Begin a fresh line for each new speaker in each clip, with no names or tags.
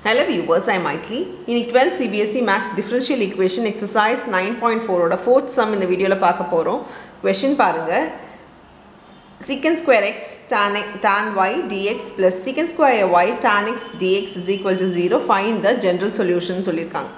Hello viewers, I am Maitli. இன்னைக்கு 12 CBSE Max Differential Equation Exercise 9.4 ஓட fourth sum இந்த வீடியோவில் பார்க்க போகிறோம் question பாருங்க secant square x tan, tan y dx plus secant square y tan x dx is equal to 0 find the general solution சொல்லியிருக்காங்க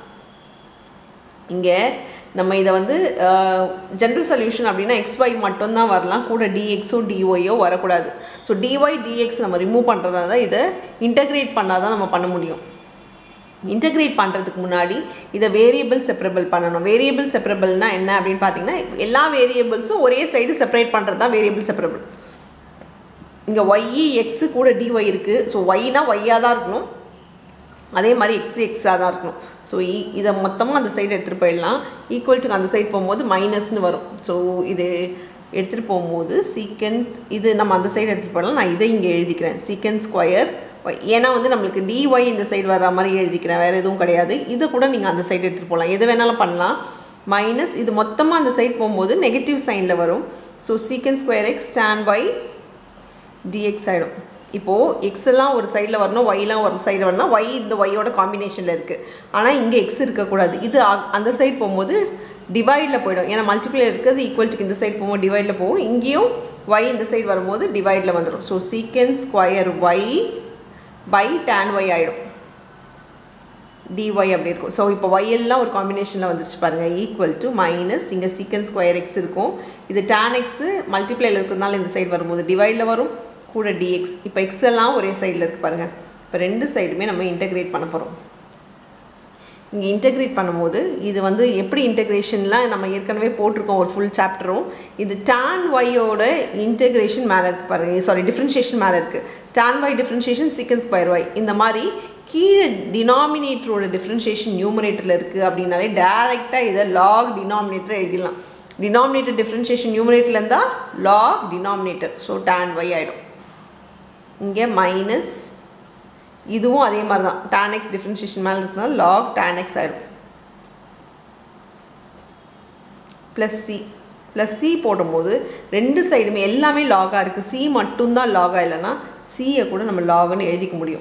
இங்கே நம்ம இதை வந்து ஜென்ரல் சொல்யூஷன் அப்படின்னா எக்ஸ்ஒய் மட்டும்தான் வரலாம் கூட டிஎக்ஸோ டிஒய்யோ வரக்கூடாது ஸோ டிஒய் டிஎக்ஸ் நம்ம ரிமூவ் பண்ணுறதா தான் இதை இன்டகிரேட் பண்ணால் தான் நம்ம பண்ண முடியும் இன்டகிரேட் பண்ணுறதுக்கு முன்னாடி இதை வேரியபிள் செப்பரபிள் பண்ணணும் வேரியபிள் செப்பரபிள்னா என்ன அப்படின்னு பார்த்தீங்கன்னா எல்லா வேரியபிள்ஸும் ஒரே சைடு செப்பரேட் பண்ணுறது தான் வேரியபிள் செப்பரபிள் இங்கே ஒய்இ எக்ஸு கூட டிஒய் இருக்குது ஸோ ஒய்னா ஒய்யாக தான் இருக்கணும் அதே மாதிரி எக்ஸ் எக்ஸாக தான் இருக்கணும் ஸோ இதை மொத்தமாக அந்த சைடு எடுத்துகிட்டு போயிடலாம் ஈக்குவல் டு அந்த சைடு போகும்போது மைனஸ்னு வரும் ஸோ இது எடுத்துகிட்டு போகும்போது சீக்கண்ட் இது நம்ம அந்த சைடு எடுத்துகிட்டு போயிடலாம் நான் இதை இங்கே எழுதிக்கிறேன் சீக்கண்ட் ஸ்கொயர் ஒய் ஏன்னா வந்து நம்மளுக்கு டிஒய் இந்த சைடு வர மாதிரி எழுதிக்கிறேன் வேறு எதுவும் கிடையாது இதை கூட நீங்கள் அந்த சைடு எடுத்துகிட்டு போகலாம் எது வேணாலும் பண்ணலாம் மைனஸ் இது மொத்தமாக அந்த சைடு போகும்போது நெகட்டிவ் சைனில் வரும் so secant square x stand by dx ஆகிடும் இப்போது எக்ஸ் எல்லாம் ஒரு சைடில் வரணும் ஒய்லாம் ஒரு சைடில் வரணும் ஒய் இந்த ஒய்யோட காம்பினேஷனில் இருக்குது ஆனால் இங்கே எக்ஸ் இருக்கக்கூடாது இது அந்த சைடு போகும்போது டிவைடில் போயிடும் ஏன்னா மல்டிப்ளை இருக்கிறது ஈக்குவல் டு இந்த சைடு போகும்போது டிவைடில் போகும் இங்கேயும் ஒய் இந்த சைடு வரும்போது டிவைடில் வந்துடும் so secant square y by tan y ஆகிடும் டிஒய் அப்படி இருக்கும் ஸோ இப்போ ஒய் எல்லாம் ஒரு காம்பினேஷனில் வந்துருச்சு பாருங்கள் ஈக்குவல் டு மைனஸ் இங்கே சீக்கன் ஸ்கொயர் எக்ஸ் இருக்கும் இது டேன் எக்ஸு மல்டிப்ளையில் இருக்கிறதுனால இந்த சைடு வரும்போது டிவைடில் வரும் கூட டிஎக்ஸ் இப்போ எக்ஸ் எல்லாம் ஒரே சைடில் இருக்குது பாருங்கள் இப்போ ரெண்டு சைடுமே நம்ம இன்டெகிரேட் பண்ண போகிறோம் இங்கே இன்டெகிரேட் பண்ணும்போது இது வந்து எப்படி இன்டெகிரேஷன்லாம் நம்ம ஏற்கனவே போட்டிருக்கோம் ஒரு ஃபுல் சாப்டரும் இது டான் ஒய்யோட இன்டெகிரேஷன் மேலே இருக்குது பாருங்கள் சாரி டிஃப்ரென்ஷியேஷன் மேலே இருக்குது tan y differentiation secant square y இந்த மாதிரி கீழே டினாமினேட்டரோட டிஃப்ரென்ஷியேஷன் நியூமரேட்டரில் இருக்குது அப்படின்னாலே டேரெக்டாக இதை லாக் டினாமினேட்டர் எழுதிடலாம் டினாமினேட்டர் டிஃப்ரென்ஷியேஷன் நியூமரேட்டரில் இருந்தால் log denominator so tan y ஆகிடும் இங்கே மைனஸ் இதுவும் அதே மாதிரி தான் tan x டிஃப்ரென்ஷியேஷன் மேலே இருக்குனால log tan x ஆகிடும் ப்ளஸ் சி ப்ளஸ் சி போடும்போது ரெண்டு சைடுமே எல்லாமே லாகாக இருக்குது சி மட்டும்தான் லாகாக இல்லைன்னா சியை கூட நம்ம லாகுன்னு எழுதிக்க முடியும்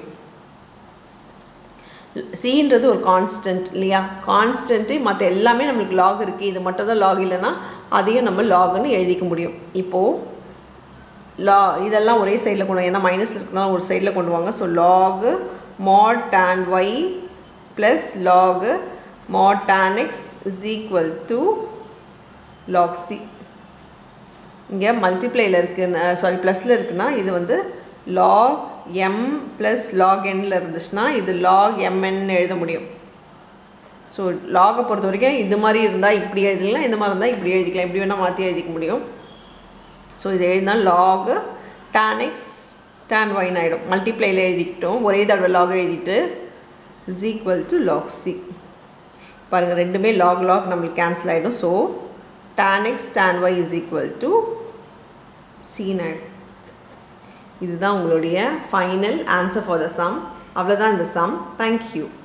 சின்றது ஒரு கான்ஸ்டன்ட் இல்லையா கான்ஸ்டன்ட்டு மற்ற எல்லாமே நம்மளுக்கு லாக் இருக்குது இது மட்டும் தான் லாக் இல்லைன்னா அதையும் நம்ம லாகுன்னு எழுதிக்க முடியும் இப்போது லா இதெல்லாம் ஒரே சைடில் கொண்டு ஏன்னா மைனஸில் இருக்கிறதுனால ஒரு சைடில் கொண்டு வாங்க so log mod tan y plus log mod tan x is equal to log C இங்கே மல்டிப்ளையில் இருக்குன்னு சாரி ப்ளஸில் இருக்குன்னா இது வந்து லாக் எம் ப்ளஸ் லாக் எண்ணில் இருந்துச்சுன்னா இது லாக் எம்என் எழுத முடியும் ஸோ லாகை பொறுத்த வரைக்கும் இது மாதிரி இருந்தால் இப்படி எழுதிக்கலாம் இந்த மாதிரி இருந்தால் இப்படி எழுதிக்கலாம் இப்படி வேணால் மாற்றி எழுதிக்க முடியும் ஸோ இது எழுதினா லாக் டேன் எக்ஸ் டேன் ஒயின் ஆகிடும் மல்டிப்ளையில் எழுதிக்கிட்டோம் ஒரே தடவை லாக் எழுதிட்டு is equal to log C பாருங்கள் ரெண்டுமே லாக் லாக் நம்மளுக்கு கேன்சல் ஆகிடும் so tan x tan y is equal to C ஆகிடும் இதுதான் உங்களுடைய final answer for the sum அவ்வளோதான் இந்த சம் தேங்க்யூ